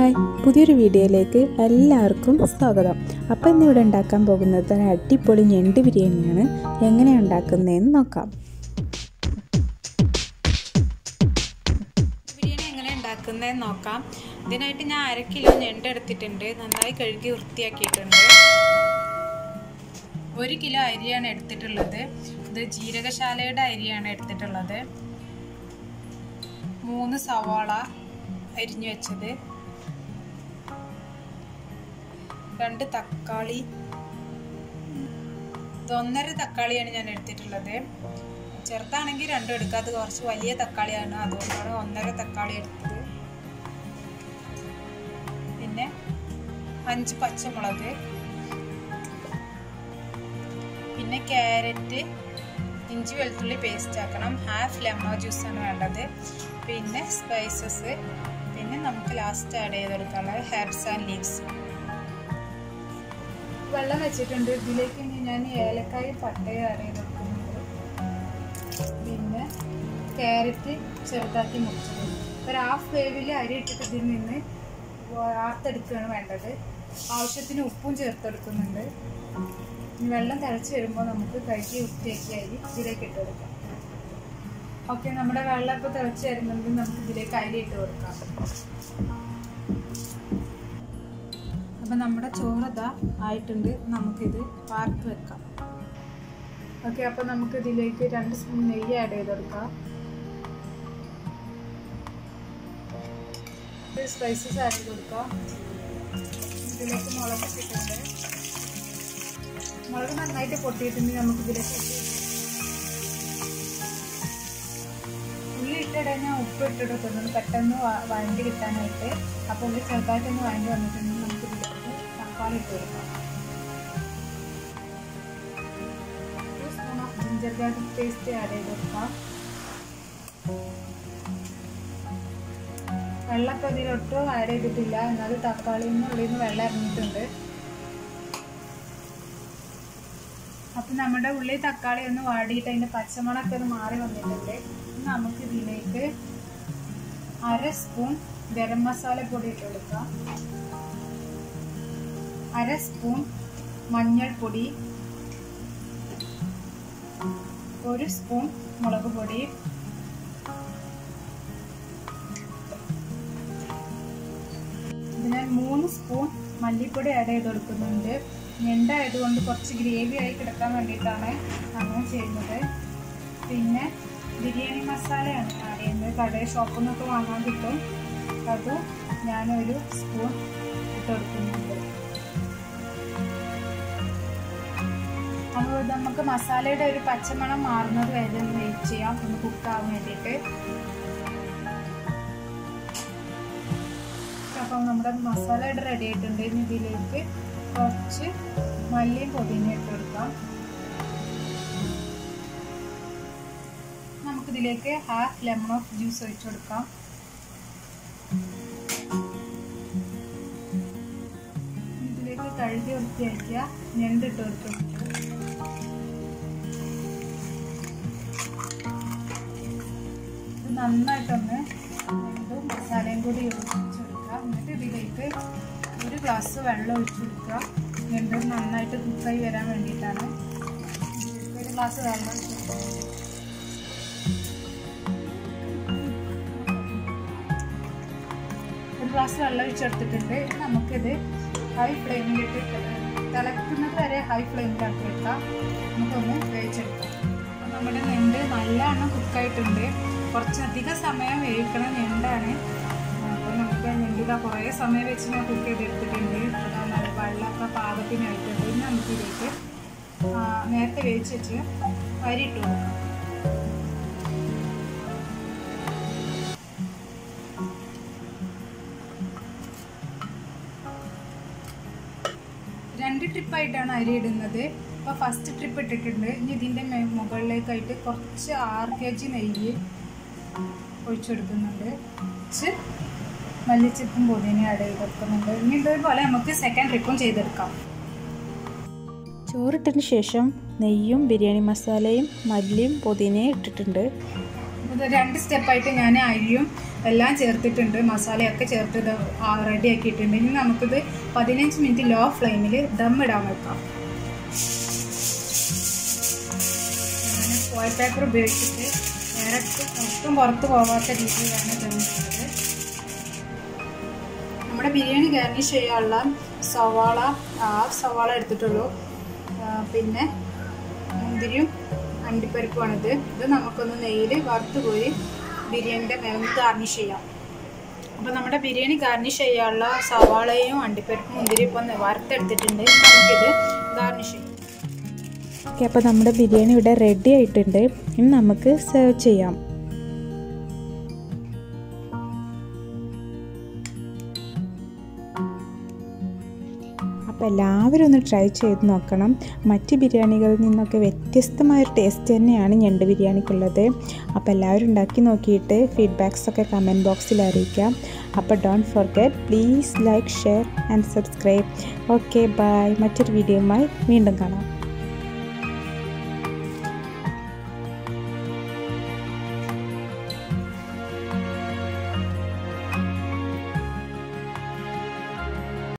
hi പുതിയൊരു വീഡിയോയിലേക്ക് എല്ലാവർക്കും സ്വാഗതം അപ്പോൾ ഇന്നിവിടെ ഉണ്ടാക്കാൻ പോകുന്നത് ഒരു അടിപൊളി ഞണ്ട് ബിരിയാണിയാണ് എങ്ങനെയാണ് ഉണ്ടാക്കുന്നതെന്ന് നോക്കാം ബിരിയാണി എങ്ങനെ ഉണ്ടാക്കുന്നതെന്ന് നോക്കാം ഇതിനായിട്ട് ഞാൻ അര കിലോ ഞണ്ട് എടുത്തിട്ടുണ്ട് നന്നായി കഴുകി വൃത്തിയാക്കിയിട്ടുണ്ട് ഒരു കിലോ അരിയാണ് എടുത്തിട്ടുള്ളത് ഇത് ജീരകശാലയുടെ അരിയാണ് എടുത്തിട്ടുള്ളത് മൂന്ന് സവാള അരിഞ്ഞു വെച്ചത് രണ്ട് തക്കാളി ഇത് ഒന്നര തക്കാളിയാണ് ഞാൻ എടുത്തിട്ടുള്ളത് ചെറുതാണെങ്കിൽ രണ്ടും എടുക്കുക അത് കുറച്ച് വലിയ തക്കാളിയാണ് അതുകൊണ്ടാണ് ഒന്നര തക്കാളി എടുത്തത് പിന്നെ അഞ്ച് പച്ചമുളക് പിന്നെ ക്യാരറ്റ് ഇഞ്ചി വെളുത്തുള്ളി പേസ്റ്റ് ആക്കണം ഹാഫ് ലെമൺ ജ്യൂസാണ് വേണ്ടത് പിന്നെ സ്പൈസസ് പിന്നെ നമുക്ക് ലാസ്റ്റ് ആഡ് ചെയ്ത് കൊടുക്കാനുള്ളത് ഹെർബ്സ് ആൻഡ് ലീവ്സ് വെള്ളം വെച്ചിട്ടുണ്ട് ഇതിലേക്ക് ഇനി ഞാൻ ഏലക്കായ പട്ടയും ആഡ് ചെയ്ത് കൊടുക്കുന്നുണ്ട് പിന്നെ ക്യാരറ്റ് ചെറുതാക്കി മുറിച്ചത് ഒരു ഹാഫ് വേവിൽ അരി ഇട്ടിട്ട് ഇതിൽ നിന്ന് വാർത്തെടുക്കുകയാണ് വേണ്ടത് ആവശ്യത്തിന് ഉപ്പും ചേർത്തെടുക്കുന്നുണ്ട് ഇനി വെള്ളം തിളച്ച് വരുമ്പോൾ നമുക്ക് കഴുകി വൃത്തിയാക്കി അരി ഇതിലേക്ക് ഇട്ട് കൊടുക്കാം ഓക്കെ നമ്മുടെ വെള്ളം ഇപ്പോൾ തിളച്ച് വരുന്നുണ്ട് നമുക്ക് ഇതിലേക്ക് അരി ഇട്ട് കൊടുക്കാം അപ്പം നമ്മുടെ ചോറതാ ആയിട്ടുണ്ട് നമുക്കിത് വാർത്ത് വെക്കാം ഓക്കെ അപ്പം നമുക്ക് ഇതിലേക്ക് രണ്ട് സ്പൂൺ നെയ്യ് ആഡ് ചെയ്ത് കൊടുക്കാം സ്പൈസസ് ആഡ് ചെയ്ത് കൊടുക്കാം ഇതിലേക്ക് മുളക് ഇട്ടിട്ടുണ്ട് മുളക് നന്നായിട്ട് പൊട്ടിയിട്ടുണ്ടെങ്കിൽ നമുക്ക് ഇതിലേക്ക് ഉള്ളി ഇട്ടിടാൻ ഞാൻ ഉപ്പ് ഇട്ടെടുക്കുന്നുണ്ട് പെട്ടെന്ന് വഴണ്ടി കിട്ടാനായിട്ട് അപ്പോൾ ഉള്ളി ചെറുതായിട്ടൊന്ന് വഴണ്ടി വന്നിട്ടുണ്ടെങ്കിൽ നമുക്ക് ഇതിലേക്ക് തക്കാളി ഇട്ട് കൊടുക്കാം ഒരു spoon of ginger garlic paste add ചെയ്ത് കൊടുക്കാം വെള്ളം ഇപ്പോൾ ഇതിലൊട്ടും ആഡ് ചെയ്തിട്ടില്ല എന്നാലും തക്കാളിയിൽ നിന്ന് ഉള്ളിൽ നിന്ന് വെള്ളം ഇറങ്ങിയിട്ടുണ്ട് അപ്പം നമ്മുടെ ഉള്ളി തക്കാളി ഒന്ന് വാടിയിട്ട് അതിൻ്റെ പച്ചമുളകൊക്കെ ഒന്ന് മാറി വന്നിട്ടുണ്ട് നമുക്ക് ഇതിലേക്ക് അര സ്പൂൺ ഗരം മസാല പൊടി ഇട്ട് കൊടുക്കാം അര സ്പൂൺ മഞ്ഞൾപ്പൊടി ഒരു സ്പൂൺ മുളക് പൊടി ഇതിന് മൂന്ന് സ്പൂൺ മല്ലിപ്പൊടി ആഡ് ചെയ്ത് കൊടുക്കുന്നുണ്ട് ഞണ്ടായതുകൊണ്ട് കുറച്ച് ഗ്രേവി ആയി കിടക്കാൻ വേണ്ടിയിട്ടാണ് അങ്ങനെ ചെയ്യുന്നത് പിന്നെ ബിരിയാണി മസാലയാണ് ആഡ് ചെയ്യുന്നത് കടയിൽ ഷോപ്പിൽ നിന്നൊക്കെ വാങ്ങാൻ കിട്ടും അത് ഞാനൊരു സ്പൂൺ ഇട്ട് കൊടുക്കുന്നുണ്ട് അപ്പോൾ നമുക്ക് മസാലയുടെ ഒരു പച്ചമണം മാറുന്നത് വരെ ഒന്ന് വെയിറ്റ് ചെയ്യാം ഒന്ന് കുക്കാവാൻ വേണ്ടിയിട്ട് അപ്പം നമ്മുടെ മസാലയുടെ റെഡി ആയിട്ടുണ്ട് ഇനി ഇതിലേക്ക് കുറച്ച് മല്ലിയും പൊതിഞ്ഞ ഇട്ട് കൊടുക്കാം നമുക്കിതിലേക്ക് ഹാഫ് ലെമൺ ഓഫ് ജ്യൂസ് ഒഴിച്ചു കൊടുക്കാം ഇതിലേക്ക് കഴുകി വൃത്തിയാക്കിയ ഞണ്ടിട്ട് കൊടുക്കും ഇത് നന്നായിട്ടൊന്ന് ഞണ്ടും മസാലയും കൂടി യോജിച്ച് കൊടുക്കുക എന്നിട്ട് ഇതിലേക്ക് ഒരു ഗ്ലാസ് വെള്ളം ഒഴിച്ചു കൊടുക്കുക ഞണ്ട് നന്നായിട്ട് കുക്കായി വരാൻ വേണ്ടിയിട്ടാണ് ഒരു ഗ്ലാസ് വെള്ളം ഒഴിച്ചു ഒരു ഗ്ലാസ് വെള്ളം ഒഴിച്ചെടുത്തിട്ടുണ്ട് നമുക്കിത് ഹൈ ഫ്ലെയിമിലിട്ട് തിളക്കുന്നത് വരെ ഹൈ ഫ്ലെയിമിലാക്കി വെക്കാം നമുക്കൊന്ന് വേവിച്ചെടുക്കാം നമ്മുടെ ഞണ്ട് നല്ലവണ്ണം കുക്കായിട്ടുണ്ട് കുറച്ചധികം സമയം വേവിക്കണം ഞണ്ടാണ് അപ്പോൾ നമുക്ക് ഞണ്ടിത കുറേ സമയം വെച്ച് ഞാൻ കുക്ക് ചെയ്തെടുത്തിട്ടുണ്ട് അതാണ് വെള്ളമൊക്കെ പാകത്തിനായിട്ടുണ്ട് ഇനി നമുക്ക് ഇതിലേക്ക് നേരത്തെ വേവിച്ച് വെച്ച് അരി ഇട്ട് കൊടുക്കാം രണ്ട് ട്രിപ്പായിട്ടാണ് അരി ഇടുന്നത് അപ്പോൾ ഫസ്റ്റ് ട്രിപ്പ് ഇട്ടിട്ടുണ്ട് ഇനി ഇതിൻ്റെ മുകളിലേക്കായിട്ട് കുറച്ച് ആറ് കെ ജി നെയ്യ് ഒഴിച്ചെടുക്കുന്നുണ്ട് കുറച്ച് മല്ലിച്ചപ്പും പുതിന ആഡ് ചെയ്ത് കൊടുക്കുന്നുണ്ട് ഇനി ഇതേപോലെ നമുക്ക് സെക്കൻഡ് ട്രിപ്പും ചെയ്തെടുക്കാം ചോറിട്ടതിന് ശേഷം നെയ്യും ബിരിയാണി മസാലയും മല്ലിയും പുതിനയും ഇട്ടിട്ടുണ്ട് ഇത് രണ്ട് സ്റ്റെപ്പായിട്ട് ഞാൻ അരിയും എല്ലാം ചേർത്തിട്ടുണ്ട് മസാലയൊക്കെ ചേർത്ത് ഇത് റെഡി ആക്കിയിട്ടുണ്ട് ഇനി നമുക്കിത് പതിനഞ്ച് മിനിറ്റ് ലോ ഫ്ലെയിമിൽ ദം ഇടാൻ വെക്കാം ഞാൻ ഫോയിൽ പേപ്പർ ഉപയോഗിച്ചിട്ട് ഡയറക്റ്റ് ഒട്ടും പുറത്ത് പോകാത്ത രീതിയിലാണ് ദം ഇടുന്നത് നമ്മുടെ ബിരിയാണി ഗാർണിഷ് ചെയ്യാനുള്ള സവാള ആ സവാള എടുത്തിട്ടുള്ളൂ ആ, പിന്നെ മുന്തിരിയും അണ്ടിപ്പരിപ്പുമാണിത് ഇത് നമുക്കൊന്ന് നെയ്യിൽ വറുത്ത് പോയി ബിരിയാണിൻ്റെ മേലെ ഗാർണിഷ് ചെയ്യാം അപ്പോൾ നമ്മുടെ ബിരിയാണി ഗാർണിഷ് ചെയ്യാനുള്ള സവാളയും അണ്ടിപ്പരിപ്പും മുന്തിരിയും ഇപ്പം ഒന്ന് വറുത്തെടുത്തിട്ടുണ്ട് നമുക്കിത് ഗാർണിഷ് ചെയ്യാം ഓക്കെ അപ്പോൾ നമ്മുടെ ബിരിയാണി ഇവിടെ റെഡി ആയിട്ടുണ്ട് ഇനി നമുക്ക് സെർവ് ചെയ്യാം അപ്പോൾ എല്ലാവരും ഒന്ന് ട്രൈ ചെയ്ത് നോക്കണം മറ്റ് ബിരിയാണികളിൽ നിന്നൊക്കെ വ്യത്യസ്തമായൊരു ടേസ്റ്റ് തന്നെയാണ് ഞണ്ട് ബിരിയാണിക്കുള്ളത് അപ്പോൾ എല്ലാവരും ഉണ്ടാക്കി നോക്കിയിട്ട് ഫീഡ്ബാക്സ് ഒക്കെ കമൻറ്റ് ബോക്സിൽ അറിയിക്കാം അപ്പോൾ don't forget please like share and subscribe okay bye മറ്റൊരു വീഡിയോയുമായി വീണ്ടും കാണാം